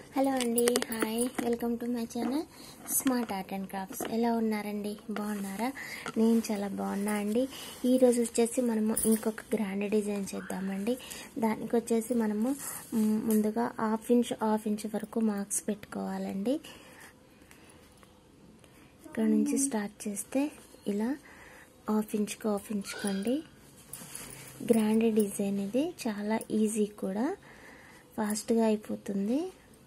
hello అండి hi welcome to my channel smart art and crafts ఎలా ఉన్నారండి బాగున్నారా నేను చాలా బాగున్నా అండి ఈరోజు వచ్చేసి మనము ఇంకొక గ్రాండ్ డిజైన్ చేద్దామండి దానికి వచ్చేసి మనము మ్, ముందుగా హాఫ్ ఇంచ్ హాఫ్ ఇంచ్ వరకు మార్క్స్ పెట్టుకోవాలండి ఇక్కడ నుంచి స్టార్ట్ చేస్తే ఇలా హాఫ్ ఇంచ్కి హాఫ్ ఇంచ్కి అండి గ్రాండ్ డిజైన్ ఇది చాలా ఈజీ కూడా ఫాస్ట్గా అయిపోతుంది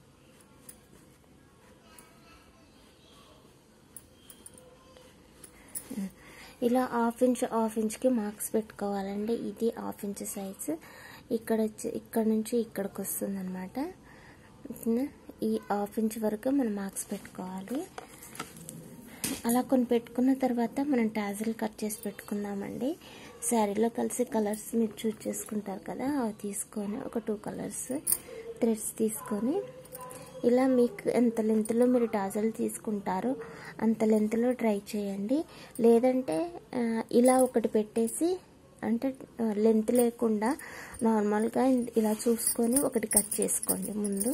ఇలా హాఫ్ ఇంచ్ హాఫ్ ఇంచ్కి మార్క్స్ పెట్టుకోవాలండి ఇది హాఫ్ ఇంచ్ సైజ్ ఇక్కడ వచ్చి ఇక్కడ నుంచి ఇక్కడికి వస్తుంది అనమాట ఈ హాఫ్ ఇంచ్ వరకు మనం మార్క్స్ పెట్టుకోవాలి అలా కొన్ని పెట్టుకున్న తర్వాత మనం టాజిల్ కట్ చేసి పెట్టుకుందామండి శారీలో కలిసి కలర్స్ మీరు చూస్ చేసుకుంటారు కదా అవి తీసుకొని ఒక టూ కలర్స్ థ్రెడ్స్ తీసుకొని ఇలా మీకు ఎంత లెంత్లో మీరు టాజల్ తీసుకుంటారో అంత లెంత్లో ట్రై చేయండి లేదంటే ఆ, ఇలా ఒకటి పెట్టేసి అంటే లెంత్ లేకుండా నార్మల్గా ఇలా చూసుకొని ఒకటి కట్ చేసుకోండి ముందు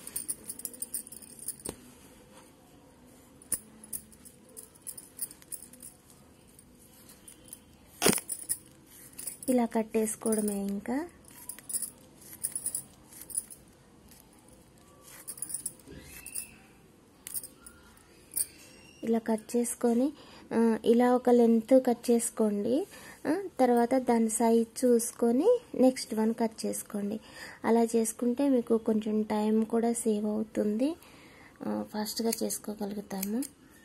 ఇలా కట్టేసుకోవడమే ఇంకా ఇలా కట్ చేసుకొని ఆ, ఇలా ఒక లెంత్ కట్ చేసుకోండి ఆ, తర్వాత దాని సైజ్ చూసుకొని నెక్స్ట్ వన్ కట్ చేసుకోండి అలా చేసుకుంటే మీకు కొంచెం టైం కూడా సేవ్ అవుతుంది ఆ, ఫాస్ట్గా చేసుకోగలుగుతాము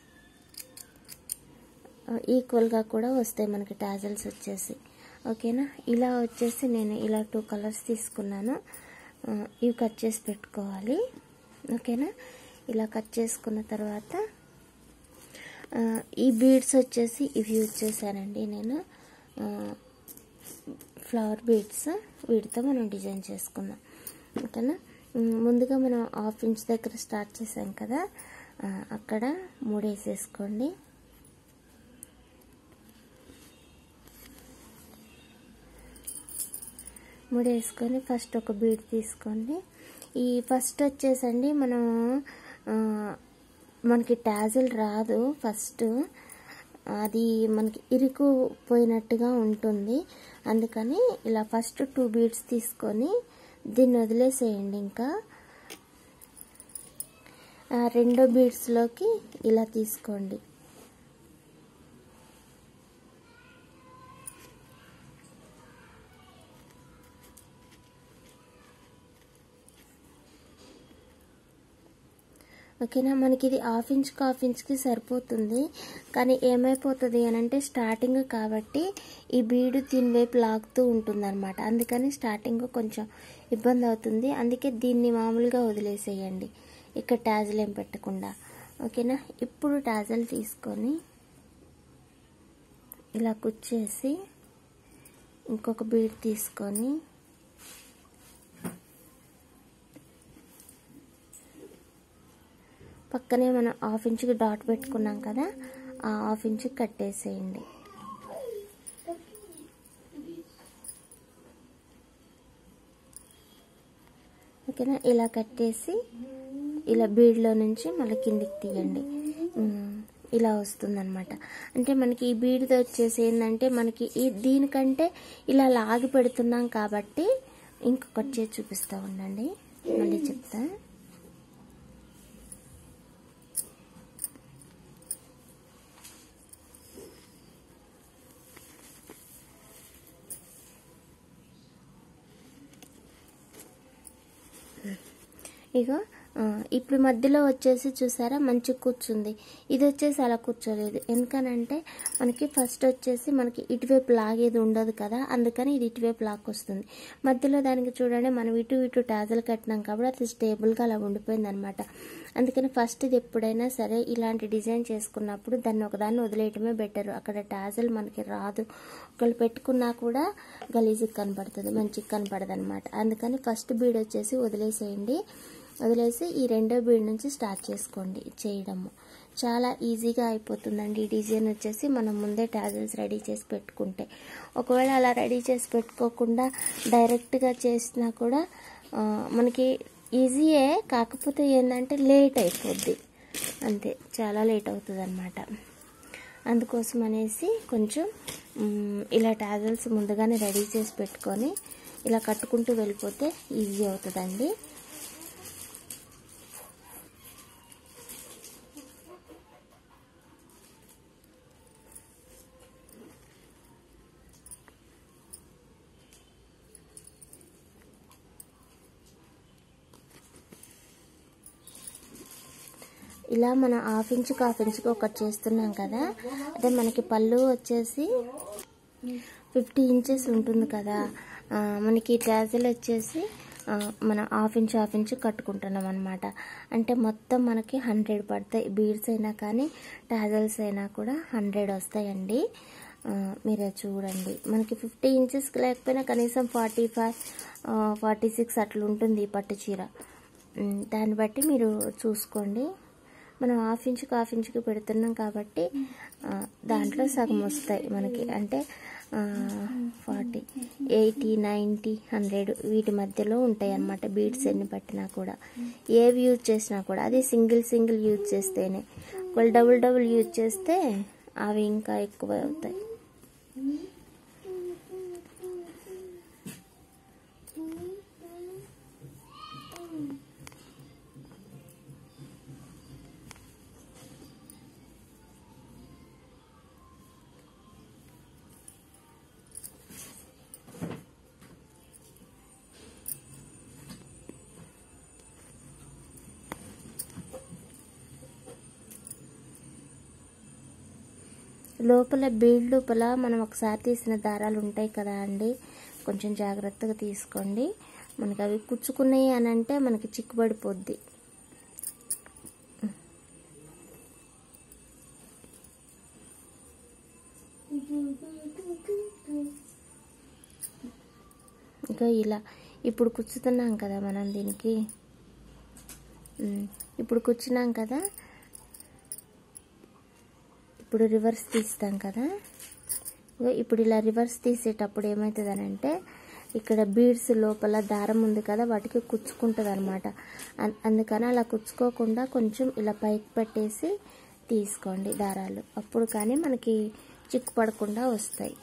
ఆ, ఈక్వల్గా కూడా వస్తాయి మనకి టాజల్స్ వచ్చేసి ఓకేనా ఇలా వచ్చేసి నేను ఇలా టూ కలర్స్ తీసుకున్నాను ఆ, ఇవి కట్ చేసి పెట్టుకోవాలి ఓకేనా ఇలా కట్ చేసుకున్న తర్వాత ఆ, ఈ బీడ్స్ వచ్చేసి ఇవి యూజ్ చేశానండి నేను ఆ, ఫ్లవర్ బీడ్స్ వీటితో మనం డిజైన్ చేసుకుందాం ఓకేనా ఉమ్, ముందుగా మనం హాఫ్ ఇంచ్ దగ్గర స్టార్ట్ చేసాం కదా ఆ, అక్కడ మూడు వేసేసుకోండి మూడు వేసుకొని ఫస్ట్ ఒక బీడ్ తీసుకోండి ఈ ఫస్ట్ వచ్చేసండి మనం ఆ, మనకి టాజిల్ రాదు ఫస్ట్ అది మనకి ఇరుకుపోయినట్టుగా ఉంటుంది అందుకని ఇలా ఫస్ట్ టూ బీడ్స్ తీసుకొని దీన్ని వదిలేసేయండి ఇంకా ఆ, రెండో బీడ్స్లోకి ఇలా తీసుకోండి ఓకేనా మనకి ఇది హాఫ్ ఇంచ్కి హాఫ్ ఇంచ్కి సరిపోతుంది కానీ ఏమైపోతుంది అని అంటే స్టార్టింగ్ కాబట్టి ఈ బీడు దీని వైపు లాగుతూ ఉంటుంది అనమాట అందుకని స్టార్టింగ్ కొంచెం ఇబ్బంది అవుతుంది అందుకే దీన్ని మామూలుగా వదిలేసేయండి ఇక్కడ టాజల్ ఏం పెట్టకుండా ఓకేనా ఇప్పుడు టాజల్ తీసుకొని ఇలా కుచ్చేసి ఇంకొక బీడ్ తీసుకొని పక్కనే మనం హాఫ్ ఇంచ్కి డాట్ పెట్టుకున్నాం కదా ఆ హాఫ్ ఇంచ్కి కట్టేసేయండి ఓకేనా ఇలా కట్టేసి ఇలా బీడ్లో నుంచి మళ్ళీ కిందికి తీయండి ఉమ్, ఇలా వస్తుందన్నమాట అంటే మనకి ఈ బీడ్తో వచ్చేసి ఏంటంటే మనకి ఈ దీనికంటే ఇలా లాగి పెడుతున్నాం కాబట్టి ఇంకొకటి చేసి చూపిస్తూ ఉండండి మళ్ళీ చెప్తా ఇగో ఆ, ఇప్పుడు మధ్యలో వచ్చేసి చూసారా మంచి కూర్చుంది ఇది వచ్చేసి అలా కూర్చోలేదు ఎందుకనంటే మనకి ఫస్ట్ వచ్చేసి మనకి ఇటువైపు లాగేది ఉండదు కదా అందుకని ఇది ఇటువైపు లాక్కొస్తుంది మధ్యలో దానికి చూడండి మనం ఇటు ఇటు టాజల్ కట్టినాం కాబట్టి అది స్టేబుల్గా అలా ఉండిపోయింది అనమాట అందుకని ఫస్ట్ ఇది ఎప్పుడైనా సరే ఇలాంటి డిజైన్ చేసుకున్నప్పుడు దాన్ని ఒకదాన్ని వదిలేయటమే బెటర్ అక్కడ టాజల్ మనకి రాదు ఒకళ్ళు పెట్టుకున్నా కూడా గలీజ్కి కనపడుతుంది మంచిగా కనపడదు అనమాట అందుకని ఫస్ట్ బీడ్ వచ్చేసి వదిలేసేయండి వదిలేసి ఈ రెండో బీడ్ నుంచి స్టార్ట్ చేసుకోండి చేయడము చాలా ఈజీగా అయిపోతుందండి ఈ డిజైన్ వచ్చేసి మనం ముందే టాజల్స్ రెడీ చేసి పెట్టుకుంటే ఒకవేళ అలా రెడీ చేసి పెట్టుకోకుండా డైరెక్ట్గా చేసినా కూడా ఆ, మనకి ఈజీయే కాకపోతే ఏంటంటే లేట్ అయిపోద్ది అంతే చాలా లేట్ అవుతుంది అనమాట అందుకోసం అనేసి కొంచెం మ్, ఇలా టాజల్స్ ముందుగానే రెడీ చేసి పెట్టుకొని ఇలా కట్టుకుంటూ వెళ్ళిపోతే ఈజీ అవుతుందండి ఇలా మనం హాఫ్ ఇంచుకి హాఫ్ ఇంచుకి ఒకటి చేస్తున్నాం కదా అదే మనకి పళ్ళు వచ్చేసి ఫిఫ్టీ ఇంచెస్ ఉంటుంది కదా ఆ, మనకి ట్యాజల్ వచ్చేసి ఆ, మనం హాఫ్ ఇంచ్ హాఫ్ ఇంచ్ కట్టుకుంటున్నాం అనమాట అంటే మొత్తం మనకి హండ్రెడ్ పడతాయి బీడ్స్ అయినా కానీ టాజల్స్ అయినా కూడా హండ్రెడ్ వస్తాయండి ఆ, మీరు అది చూడండి మనకి ఫిఫ్టీ ఇంచెస్కి లేకపోయినా కనీసం ఫార్టీ ఫైవ్ ఫార్టీ సిక్స్ అట్లా ఉంటుంది ఈ పట్టు చీర ఉమ్, దాన్ని బట్టి మీరు చూసుకోండి మనం హాఫ్ ఇంచుకి హాఫ్ ఇంచుకి పెడుతున్నాం కాబట్టి ఆ, దాంట్లో సగం వస్తాయి మనకి అంటే ఫార్టీ ఎయిటీ నైంటీ హండ్రెడ్ వీటి మధ్యలో ఉంటాయి అన్నమాట బీడ్స్ ఎన్ని పట్టినా కూడా ఏవి యూజ్ చేసినా కూడా అది సింగిల్ సింగిల్ యూజ్ చేస్తేనే ఒకవేళ డబుల్ డబుల్ యూజ్ చేస్తే అవి ఇంకా ఎక్కువ అవుతాయి లోపల బీడ్ లోపల మనం ఒకసారి తీసిన దారాలు ఉంటాయి కదా అండి కొంచెం జాగ్రత్తగా తీసుకోండి మనకి అవి కుచ్చుకున్నాయి అని అంటే మనకి చిక్కుబడిపోద్ది ఇంకా ఇలా ఇప్పుడు కుచ్చుతున్నాం కదా మనం దీనికి ఉమ్, ఇప్పుడు కూర్చున్నాం కదా ఇప్పుడు రివర్స్ తీస్తాం కదా ఇగో ఇప్పుడు ఇలా రివర్స్ తీసేటప్పుడు ఏమవుతుంది అంటే ఇక్కడ బీడ్స్ లోపల దారం ఉంది కదా వాటికి కుచ్చుకుంటుంది అనమాట అందుకని అలా కుచ్చుకోకుండా కొంచెం ఇలా పైకి పెట్టేసి తీసుకోండి దారాలు అప్పుడు కానీ మనకి చిక్కు పడకుండా వస్తాయి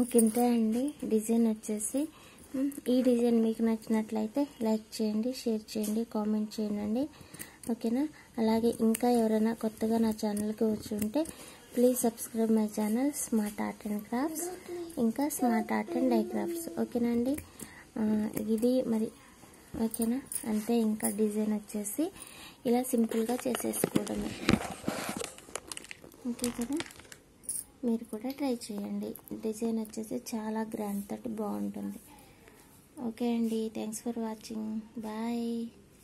ఇంతే అండి డిజైన్ వచ్చేసి ఉమ్, ఈ డిజైన్ మీకు నచ్చినట్లయితే లైక్ చేయండి షేర్ చేయండి కామెంట్ చేయండి ఓకేనా అలాగే ఇంకా ఎవరైనా కొత్తగా నా ఛానల్కి వచ్చి ఉంటే please subscribe my channel smart art and crafts ఇంకా smart art and DIY crafts ఓకేనా అండి ఆ, ఇది మరి ఓకేనా అంతే ఇంకా డిజైన్ వచ్చేసి ఇలా సింపుల్గా చేసేసుకోవడమే ఓకే కదా మీరు కూడా ట్రై చేయండి డిజైన్ వచ్చేసి చాలా గ్రాండ్ తోటి బాగుంటుంది ఓకే అండి థ్యాంక్స్ ఫర్ వాచింగ్ బాయ్